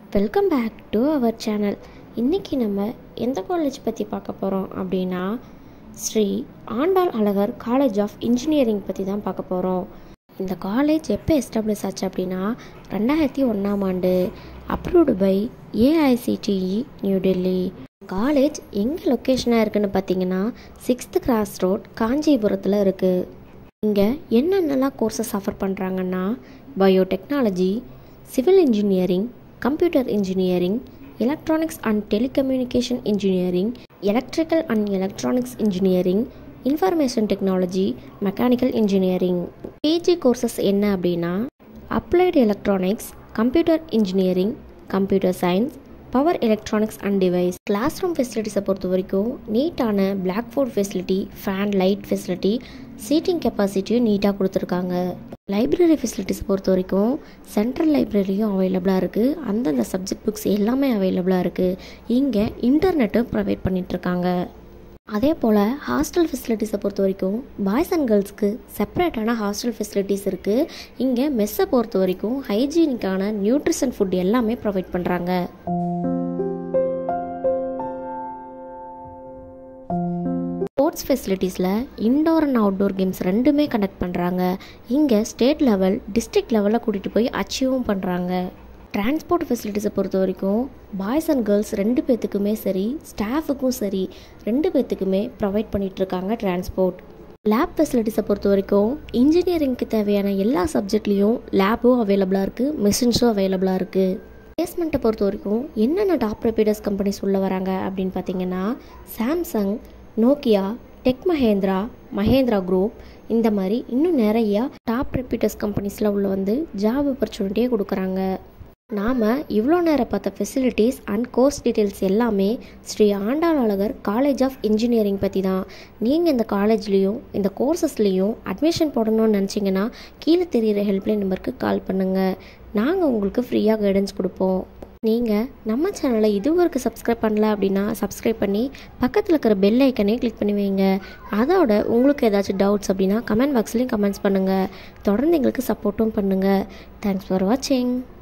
welcome back to our channel இன்றைக்கி நம்ம எந்த காலேஜ் பற்றி பார்க்க போகிறோம் அப்படின்னா Sri Andal Alagar college of engineering பற்றி தான் பார்க்க போகிறோம் இந்த காலேஜ் எப்போ எஸ்டாப்ளிஷ் ஆச்சு அப்படின்னா ரெண்டாயிரத்தி ஒன்றாம் ஆண்டு approved by AICTE New Delhi college எங்கே லொக்கேஷனாக இருக்குன்னு பார்த்தீங்கன்னா சிக்ஸ்த் கிராஸ் ரோட் காஞ்சிபுரத்தில் இருக்குது இங்கே என்னென்னலாம் கோர்சஸ் ஆஃபர் பண்ணுறாங்கன்னா biotechnology civil engineering computer engineering electronics and telecommunication engineering electrical and electronics engineering information technology mechanical engineering PG courses என்ன அப்படின்னா applied electronics computer engineering computer science power electronics and device class room ஃபெசிலிட்டிஸை பொறுத்த வரைக்கும் நீட்டான black board facility fan light facility seating கெப்பாசிட்டியும் நீட்டாக கொடுத்துருக்காங்க library facilities பொறுத்த வரைக்கும் சென்ட்ரல் லைப்ரரியும் அவைலபிளாக இருக்குது அந்தந்த சப்ஜெக்ட் புக்ஸ் எல்லாமே அவைலபிளாக இருக்குது இங்கே இன்டர்நெட்டும் ப்ரொவைட் பண்ணிகிட்ருக்காங்க அதே போல் ஹாஸ்டல் ஃபெசிலிட்டிஸை பொறுத்த வரைக்கும் பாய்ஸ் அண்ட் கேர்ள்ஸ்க்கு செப்பரேட்டான ஹாஸ்டல் ஃபெசிலிட்டிஸ் இருக்குது இங்கே மெஸ்ஸை பொறுத்த வரைக்கும் ஹைஜீனிக்கான நியூட்ரிஷன் ஃபுட் எல்லாமே ப்ரொவைட் பண்ணுறாங்க ஸ்போர்ட்ஸ் ஃபெசிலிட்டிஸில் இன்டோர் அண்ட் அவுட்டோர் கேம்ஸ் ரெண்டுமே கண்டக்ட் பண்ணுறாங்க இங்கே ஸ்டேட் லெவல் டிஸ்ட்ரிக்ட் லெவலில் கூட்டிகிட்டு போய் அச்சீவும் பண்ணுறாங்க டிரான்ஸ்போர்ட் ஃபெசிலிட்டிஸை பொறுத்த வரைக்கும் பாய்ஸ் அண்ட் கேர்ள்ஸ் ரெண்டு பேர்த்துக்குமே சரி ஸ்டாஃபுக்கும் சரி ரெண்டு பேர்த்துக்குமே ப்ரொவைட் பண்ணிகிட்ருக்காங்க டிரான்ஸ்போர்ட் லேப் ஃபெசிலிட்டிஸை பொறுத்த வரைக்கும் இன்ஜினியரிங்க்கு தேவையான எல்லா சப்ஜெக்ட்லேயும் லேபும் அவைலபிளாக இருக்குது மெஷின்ஸும் அவைலபிளாக இருக்குது பிளேஸ்மெண்ட்டை பொறுத்த வரைக்கும் என்னென்ன டாப் ரெப்பீடர்ஸ் கம்பெனிஸ் உள்ள வராங்க அப்படின்னு பார்த்தீங்கன்னா Samsung Nokia tech Mahindra Mahindra group இந்த மாதிரி இன்னும் நிறையா டாப் ரெப்யூட்டர்ஸ் கம்பெனிஸில் உள்ள வந்து ஜாப் ஆப்பர்ச்சுனிட்டியே கொடுக்குறாங்க நாம் இவ்வளோ நேரம் பார்த்த ஃபெசிலிட்டிஸ் அண்ட் கோர்ஸ் டீட்டெயில்ஸ் எல்லாமே Sri Andal Alagar college of engineering பற்றி தான் நீங்கள் இந்த காலேஜ்லேயும் இந்த கோர்சஸ்லேயும் அட்மிஷன் போடணும்னு நினச்சிங்கன்னா கீழே தெரிகிற ஹெல்ப்லைன் நம்பருக்கு கால் பண்ணுங்கள் நாங்கள் உங்களுக்கு ஃப்ரீயாக கைடன்ஸ் கொடுப்போம் நீங்கள் நம்ம சேனலை இதுவரைக்கும் சப்ஸ்கிரைப் பண்ணல அப்படின்னா சப்ஸ்கிரைப் பண்ணி பக்கத்தில் இருக்கிற பெல் ஐக்கனே கிளிக் பண்ணி வைங்க அதோட உங்களுக்கு ஏதாச்சும் டவுட்ஸ் அப்படின்னா கமெண்ட் பாக்ஸ்லேயும் கமெண்ட்ஸ் பண்ணுங்கள் தொடர்ந்து எங்களுக்கு சப்போர்ட்டும் பண்ணுங்கள் தேங்க்ஸ் ஃபார் வாட்சிங்